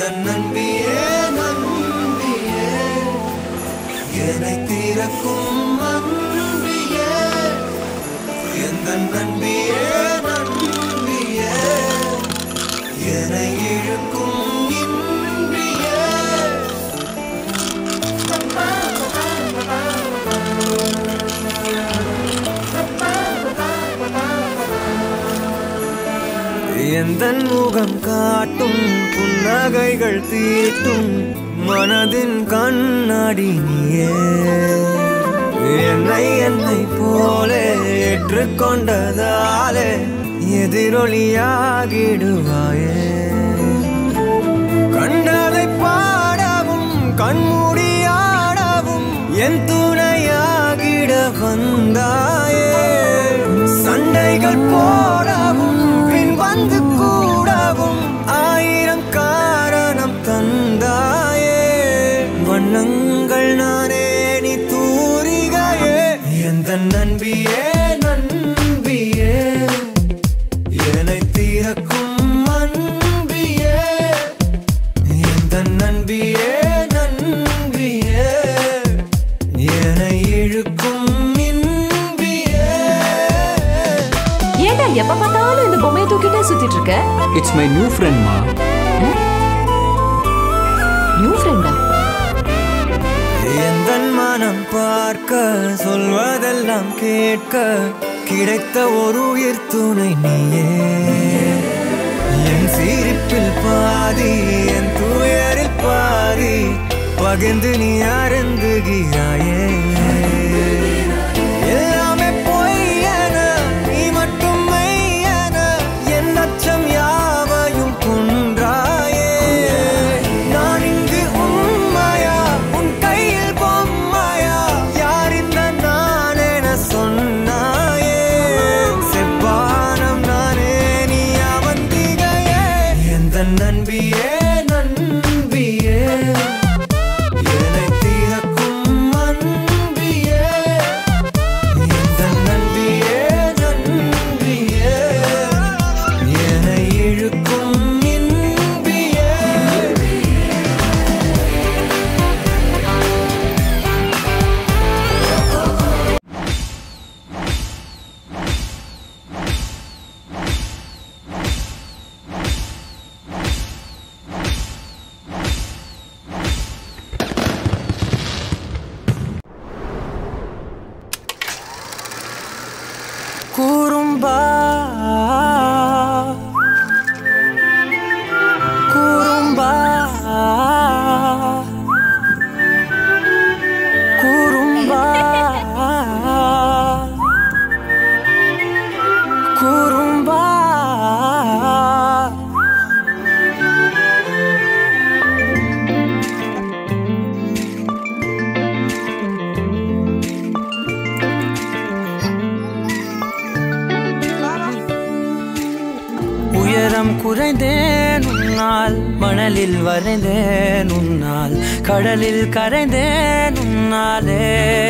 நம்பியே நம்பியே என்னை தீரக்கும் அன்பியே எந்த நம்பியே நம்பியே என்னை இழுக்கும் இன்பியே எந்த முகம் காட்டும் புன்னகைகள் தீட்டும் மனதின் கண்ணாடி நீயே என்னை என்னை போலே ஏற்றுக்கொண்டதாலே எதிரொலியாகிடுவாயே கண்டதை பாடவும் கண்மூடியாடவும் என் துணையாகிட வந்தாயே சண்டைகள் போடவும் பின் வந்து கூடவும் ஆயிரம் காரணம் தந்தாயே வண்ணங்கள் நானே நீ தூரிகையே எந்த நண்பியே நண்பியே என்னை தீரக்கும் அன்பியே எந்த நண்பியே நண்பியே என்னை இழுக்கும் இன்பியே ஏன்டா எப்ப பார்த்தாலும் இந்த பொம்மையை தூக்கிட்டே சுத்திட்டு இருக்க இட்ஸ் மை நியூ ஃப்ரெண்ட்மா நியூ ஃப்ரெண்டா எந்த மனம் பார்க்க சொல்வதெல்லாம் கேட்க கிடைத்த ஒரு உயிர் துணை நீயே என் சிரிப்பில் பாதி என் துயரில் பாதி பகிர்ந்து நீ அருந்துகிறாயே எல்லாமே பொய்யென நீ மட்டும் மெய்யென என் அச்சம் யாவையும் கொன்றாயே நான் இங்கு உண்மையா உன் கையில் பொம்மையா யார் இந்த நான் என சொன்னாயே செவ்வானம் நானே நீ அவந்திகையே எந்த நண்பியே நண்பியே என்னை தீரக்கும் அன்பியே எந்த நண்பியே நண்பியே என்னை இழுக்கும் இன்பியே குறும்பா குறும்பா குறும்பா குறும்பா உயரம் குறைந்தேன் உன்னால் மணலில் வரைந்தேன் உன்னால் கடலில் கரைந்தேன் உன்னாலே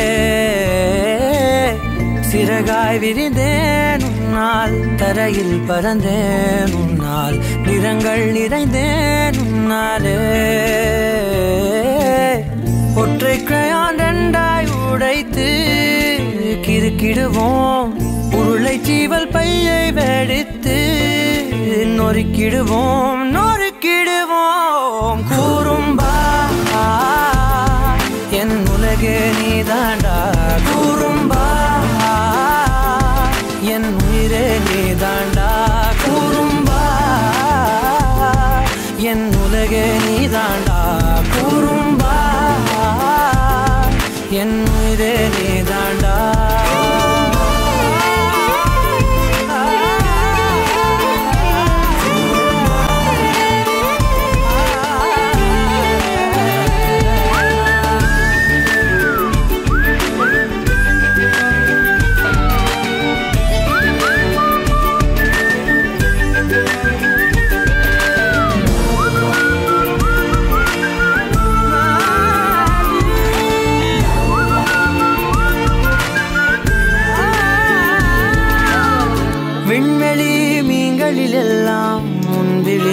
சிறகாய் விரிந்தேன் உன்னால் தரையில் பறந்தேன் உன்னால் நிறங்கள் நிறைந்தேன் உன்னாலே ஒற்றை கிரையான் ரெண்டாய் உடைத்து கிறுக்கிடுவோம் உருளை சீவல் பையை வெடித்து நொறுக்கிடுவோம் நொறுக்கிடுவோம் கூறும்பா என் உலகே நீதாண்டா கூறும்பா என் உயிரே நீதாண்டா கூறும்பா என் உலகே நீதாண்டா கூறும்பா என் உயிரே நீதாண்டா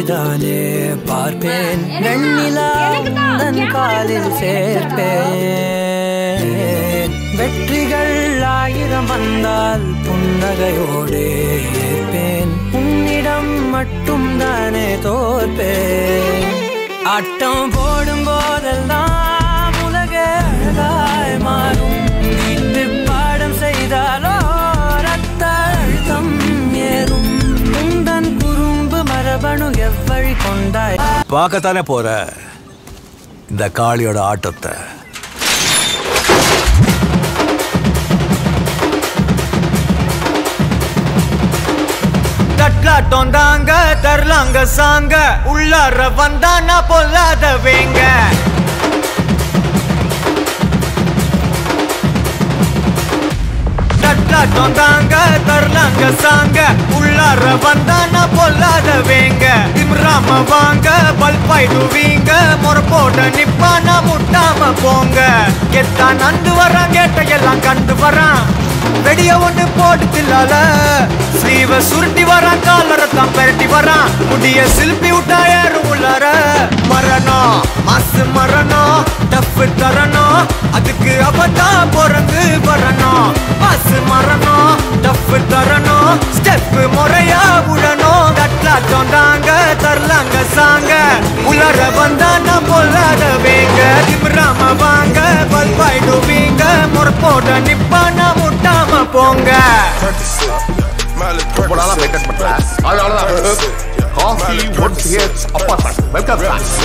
உன்னைதானே பார்ப்பேன் வெண்ணிலா உந்தன் காலில் சேர்ப்பேன் வெற்றிகள் ஆயிரம் வந்தால் புன்னகையோடே ஏற்பேன் உன்னிடம் மட்டும் தானே தோற்பேன் ஆட்டம் போடும் போதெல்லாம் உலக அழகாய் மாறும் வீட்டு பாடம் செய்தாலோ ரத்த அழுத்தம் ஏறும் உந்தன் குறும்பு மரபணு எவ்வழி கொண்டாய் பார்க்கத்தானே போற இந்த காளியோட ஆட்டத்தை தட்லாட்டம் தாங்க தரலாங்க சாங்க உள்ளார வந்தானா பொல்லாத வேங்க தட்லாட்டம் தாங்க தரலாங்க சாங்க உள்ளார வந்தானா பொல்லாத வேங்க திம்ராம வாங்க பல்பாயிடுவீங்க முறப்போட நிப்பானா முட்டாம போங்க கெத்தா நந்து வரான் கேட்ட எல்லாம் கண்டு வரான் வெடிய ஒண்ணு போட்டு தில்லால ஸ்லீவ சுருட்டி வரான் காலரை தான் பெரட்டி வரான் முடிய சில்பி விட்டா ஏறும் உள்ளார மரணம் மாசு மரணம் டஃப் தரணும் அதுக்கு அவதான் பிறந்து வரணும் மாசு மரணம் டஃப் தரணும் ஸ்டெப் முறையா விடணும் தட்லாட்டம் தாங்க தரலாங்க சாங்க உலர வந்தா நான் பொல்லாத வேங்க திமிராம வாங்க பல்பாயிடுவீங்க முறப்போட நிப்பானா முட்டாம போங்க ரொம்ப நாளா மெயின்டைன் பண்றேன் அதனாலதான் coffee one here apartment welcome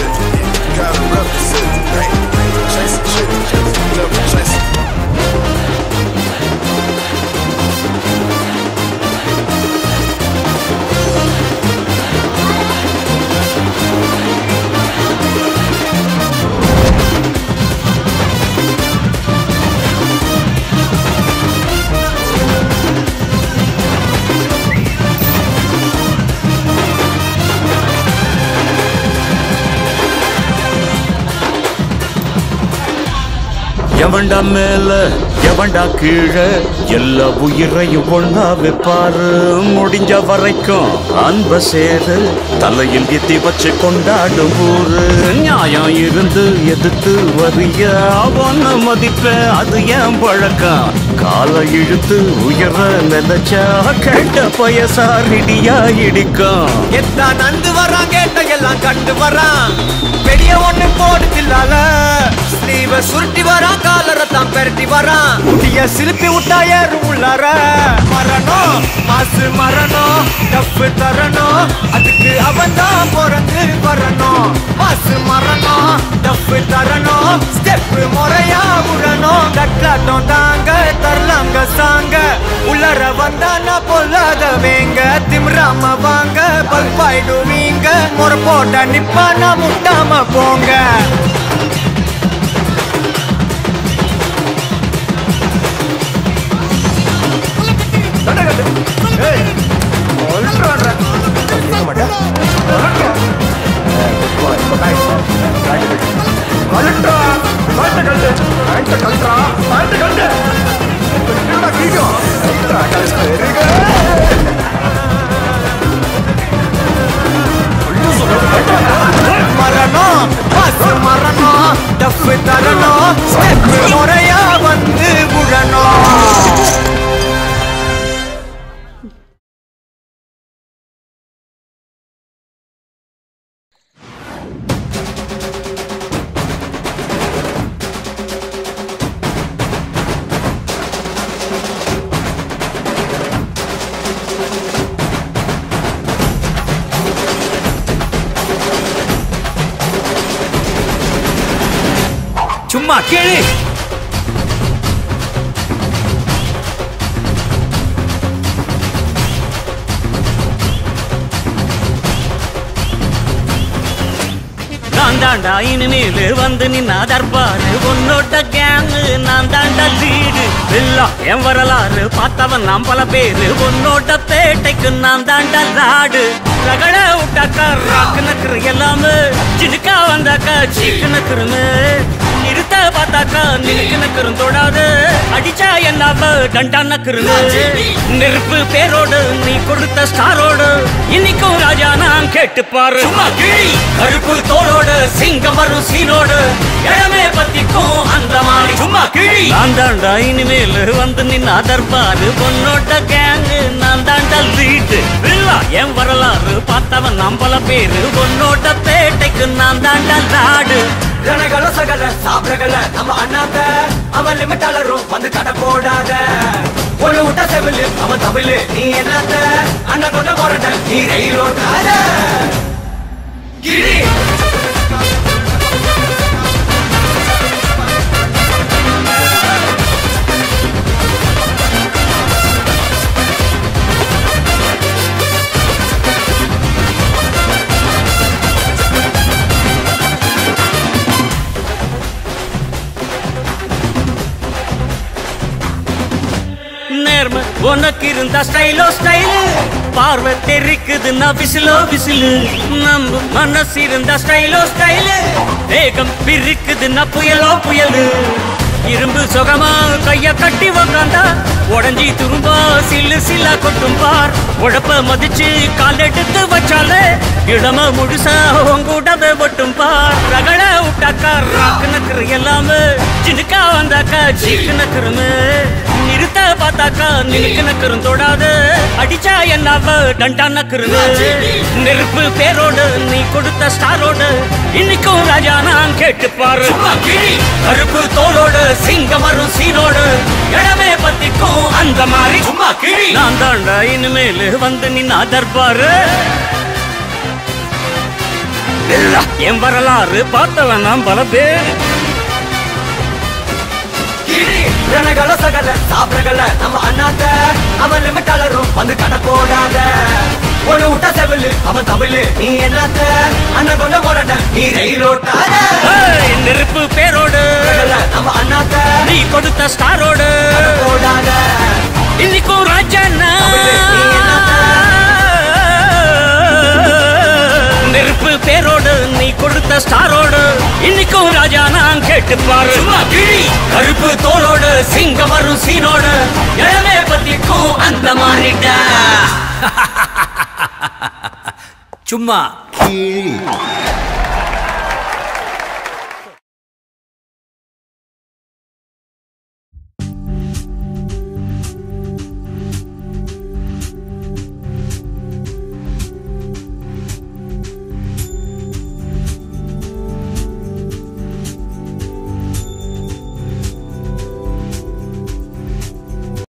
எவன்டா மேல எவன்டா கீழே எல்லா உயிரையும் ஒண்ணா வைப்பாரு முடிஞ்ச வரைக்கும் அன்ப சேரு தலையில் எத்தி வச்சு கொண்டாடும் ஊரு நியாயம் இருந்து எதிர்த்து வரிய அவன மதிப்ப அது ஏன் பழக்கம் காலை இழுத்து உயர நினைச்சா கேட்ட பயசாரிடியா இடிக்கும் எத்தா நந்து வரான் கேட்ட எல்லாம் கண்டு வரான் பெரிய ஒண்ணு போடுதில்லால ஸ்லீவ சுருட்டி வரான் காலரை தான் பெரட்டி வரான் முடிய சிலுப்பி விட்டா ஏறும் உள்ளார மரணம் மாசு மரணம் டப்பு தரணும் அதுக்கு அவன் தான் பிறந்து வரணும் மாசு மரணம் டப்பு தரணும் ஸ்டெப் முறையா விடணும் தட்லாட்டம் தாங்க தரலாங்க சாங்க உள்ளர வந்தானா பொல்லாத வேங்க திமிராம வாங்க பல்பாயிடுவீங்க முறை போட்ட நிப்பானா முட்டாம போங்க மரணம் பஸ் மரணம் டஃப் தரணும் ஸ்டெப் முறையா வந்து விடணும் சும்மா கேளு நான் தாண்டா இனிமேலு வந்து நின்னா தர்பாரு உன்னோட கேங்கு நான் தாண்டா லீடு எல்லாம் என் வரலாறு பார்த்தவன் நாம் பல பேரு உன்னோட பேட்டைக்கு நான் தாண்டா லாடு ரகட விட்டாக்கா ராக்கு நக்குறு எல்லாமே சினுக்கா வந்தாக்கா சீக்கு நக்குறுமே நிறுத்த பார்த்தாக்கா நினைக்கு நக்கரும் தொடாது அடிச்சா என்னாம டண்டா நக்கருங்க நெருப்பு பேரோடு நீ கொடுத்த ஸ்டாரோடு இன்னைக்கும் ராஜா நான் கேட்டு பாரு கருப்பு தோளோடு சிங்கம் வரும் சீனோடு இடமே பத்திக்கும் அந்த மாதிரி சும்மா கிழி நான் தாண்டா இனிமேல் வந்து நின்னா தர்பாரு பொண்ணோட்ட கேங்கு நான் தாண்டா லீடு வில்லா என் வரலாறு பார்த்தவன் நம்பல பேரு பொண்ணோட்ட பேட்டைக்கு நான் தாண்டா நாடு ரணகள சகல சாப்பிடகல நம்ம அண்ணாத்த அவன் லிமிட்டாளரும் வந்து கடை போடாத ஒரு விட்ட செவிலு அவன் தமிழு நீ என்னத்த அண்ணன் கொண்ட போறட்ட நீ ரயில் ஓட்டாத கிரி நேர்ம உனக்கு இருந்தா ஸ்டைலோ ஸ்டைலு பார்வை தெரிக்குதுன்னா விசிலோ விசிலு நம்ம மனசு இருந்தா ஸ்டைலோ ஸ்டைலு வேகம் பிரிக்குதுன்னா புயலோ புயலு இரும்பு சுகமா கைய கட்டி உக்காந்தா உடஞ்சி துரும்பா சில்லு சில்லா கொட்டும் பார் உழப்ப மதிச்சு கால் எடுத்து வச்சாலே இடம முழுசா உங்கூடவே ஒட்டும் பார் ரகட விட்டாக்கா ராக்கு நக்கரு எல்லாமே சினுக்கா வந்தாக்கா சீக்கு நக்கருமே நிறுத்த பார்த்தாக்கா நினைக்கு நக்கரும் தொடாது அடிச்சா என்னாவ டண்டா நக்கருங்க நெருப்பு பேரோடு நீ கொடுத்த ஸ்டாரோடு இன்னைக்கும் ராஜா நான் கேட்டு பாரு கருப்பு தோளோடு சிங்கம் வரும் சீனோடு இடமே பத்திக்கும் அந்த மாதிரி சும்மா கிழி நான் தாண்டா இனிமேல் வந்து நின்னா தர்பாரு என் வரலாறு பார்த்தவன் நான் பல பேர் கிரி ரணகள சகல சாப்பிடகல நம்ம அண்ணாத்த அவன் லிமிட்டாளரும் வந்து கடை போடாத ஒரு விட்ட செவிலு அவன் தமிழு நீ என்னத்த அண்ணன் கொண்ட போறட்ட நீ ரயில் ஓட்டாத ஏய், நெருப்பு பேரோடு நம்ம அண்ணாத்த நீ கொடுத்த ஸ்டாரோடு கடை போடாத இன்னைக்கும் ராஜாண்ணா நெருப்பு பேரோடு நீ கொடுத்த ஸ்டாரோடு இன்னைக்கும் ராஜா நான் கேட்டு பாரு கருப்பு தோளோடு சிங்கம் வரும் சீனோடு இடமே பத்திக்கும் அந்த மாதிரிடா சும்மா Kiri.